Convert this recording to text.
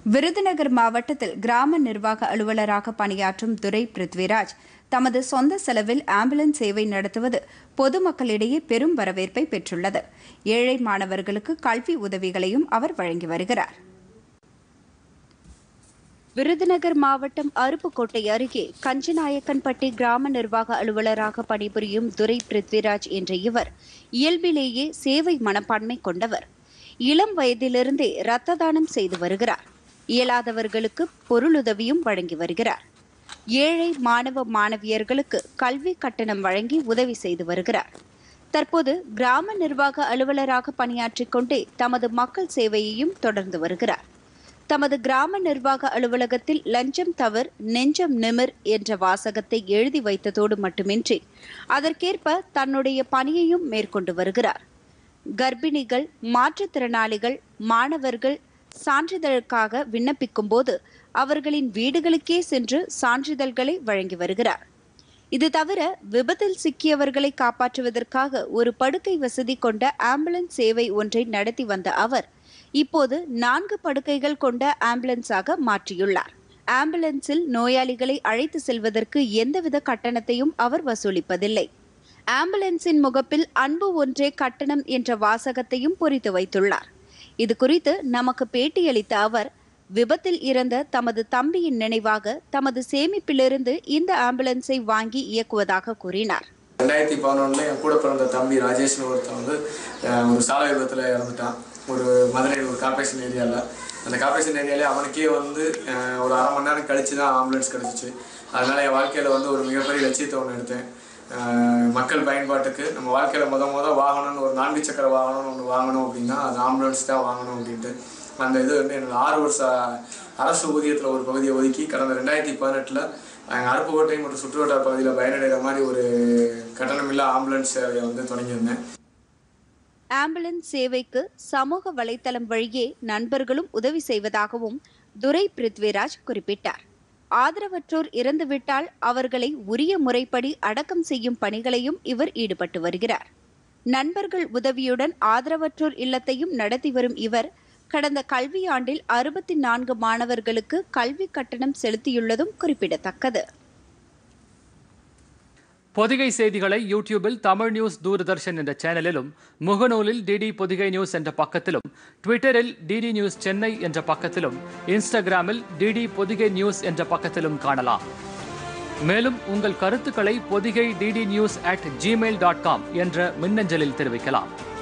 விருதுநகர் மாவட்டத்தில் கிராம நிர்வாக அலுவலராக பணியாற்றும் துரை பிருத்விராஜ் தமது சொந்த செலவில் ஆம்புலன்ஸ் சேவை நடத்துவது பொதுமக்களிடையே பெரும் வரவேற்பை பெற்றுள்ளது ஏழை மாணவர்களுக்கு கல்வி உதவிகளையும் அவர் வழங்கி வருகிறார் விருதுநகர் மாவட்டம் அருப்புக்கோட்டை அருகே கஞ்சநாயக்கன்பட்டி கிராம நிர்வாக அலுவலராக பணிபுரியும் துரை பிருத்விராஜ் என்ற இவர் இயல்பிலேயே சேவை மனப்பான்மை கொண்டவர் இளம் வயதிலிருந்தே இரத்த தானம் செய்து வருகிறார் இயலாதவர்களுக்கு பொருளுதவியும் வழங்கி வருகிறார் ஏழை மாணவ மாணவியர்களுக்கு கல்வி கட்டணம் வழங்கி உதவி செய்து வருகிறார் தற்போது கிராம நிர்வாக அலுவலராக பணியாற்றிக் கொண்டே தமது மக்கள் சேவையையும் தொடர்ந்து வருகிறார் தமது கிராம நிர்வாக அலுவலகத்தில் லஞ்சம் தவிர் நெஞ்சம் நிமிர் என்ற வாசகத்தை எழுதி வைத்ததோடு மட்டுமின்றி அதற்கேற்ப தன்னுடைய பணியையும் மேற்கொண்டு வருகிறார் கர்ப்பிணிகள் மாற்றுத்திறனாளிகள் மாணவர்கள் சான்றிதழுக்காக விண்ணப்பிக்கும் போது அவர்களின் வீடுகளுக்கே சென்று சான்றிதழ்களை வழங்கி வருகிறார் இது தவிர விபத்தில் சிக்கியவர்களை காப்பாற்றுவதற்காக ஒரு படுக்கை வசதி கொண்ட ஆம்புலன்ஸ் சேவை ஒன்றை நடத்தி வந்த அவர் இப்போது நான்கு படுக்கைகள் கொண்ட ஆம்புலன்ஸாக மாற்றியுள்ளார் ஆம்புலன்ஸில் நோயாளிகளை அழைத்து செல்வதற்கு எந்தவித கட்டணத்தையும் அவர் வசூலிப்பதில்லை ஆம்புலன்ஸின் முகப்பில் அன்பு ஒன்றே கட்டணம் என்ற வாசகத்தையும் பொறித்து வைத்துள்ளார் இது குறித்து நமக்கு பேட்டியளித்த அவர் விபத்தில் இறந்த தமது தம்பியின் நினைவாக தமது சேமிப்பிலிருந்து இந்த ஆம்புலன்ஸை வாங்கி இயக்குவதாக கூறினார் ரெண்டாயிரத்தி பதினொன்றில் என் கூட பிறந்த தம்பி ராஜேஷ்னு ஒருத்தன் வந்து அஹ், ஒரு சாலை விபத்தில் இறந்துட்டான் ஒரு மதுரையில் ஒரு கார்பரேஷன் ஏரியாவில் அந்த கார்பரேஷன் ஏரியாலே அவனுக்கே வந்து அஹ், ஒரு அரை மணி நேரம் கழிச்சு தான் ஆம்புலன்ஸ் கிடச்சிச்சு அதனால் என் வாழ்க்கையில் வந்து ஒரு மிகப்பெரிய லட்சியத்தை ஒன்று எடுத்தேன் அஹ், மக்கள் பயன்பாட்டுக்கு நம்ம வாழ்க்கையில் முத முத வாங்கணும்னு ஒரு நான்கு சக்கர வாகனம்னு ஒன்று வாங்கணும் அப்படின்னா அது ஆம்புலன்ஸ் தான் வாங்கணும் அப்படின்ட்டு அந்த இது வந்து என்னோட ஆறு வருஷ அரசு ஊதியத்தில் ஒரு பகுதியை ஒதுக்கி கடந்த ரெண்டாயிரத்தி பதினெட்டில் எங்கள் அருப்புக்கோட்டை மற்றும் சுற்றுவட்டார பகுதியில் பயனடைகிற மாதிரி ஒரு கட்டணமில்லா ஆம்புலன்ஸ் சேவையை வந்து தொடங்கியிருந்தேன் ஆம்புலன்ஸ் சேவைக்கு சமூக வலைத்தளம் வழியே நண்பர்களும் உதவி செய்வதாகவும் துரை பிருத்விராஜ் குறிப்பிட்டார் ஆதரவற்றோர் இறந்துவிட்டால் அவர்களை உரிய முறைப்படி அடக்கம் செய்யும் பணிகளையும் இவர் ஈடுபட்டு வருகிறார் நண்பர்கள் உதவியுடன் ஆதரவற்றோர் இல்லத்தையும் நடத்தி வரும் இவர் கடந்த கல்வியாண்டில் அறுபத்தி நான்கு மாணவர்களுக்கு கல்வி கட்டணம் செலுத்தியுள்ளதும் குறிப்பிடத்தக்கது பொதிகை செய்திகளை யூடியூபில் தமிழ் நியூஸ் தூர்தர்ஷன் என்ற சேனலிலும் முகநூலில் டிடி பொதிகை நியூஸ் என்ற பக்கத்திலும் ட்விட்டரில் டிடி நியூஸ் சென்னை என்ற பக்கத்திலும் இன்ஸ்டாகிராமில் டிடி பொதிகை நியூஸ் என்ற பக்கத்திலும் காணலாம் மேலும் உங்கள் கருத்துக்களை Podhigai DD news at Gmail dot com என்ற மின்னஞ்சலில் தெரிவிக்கலாம்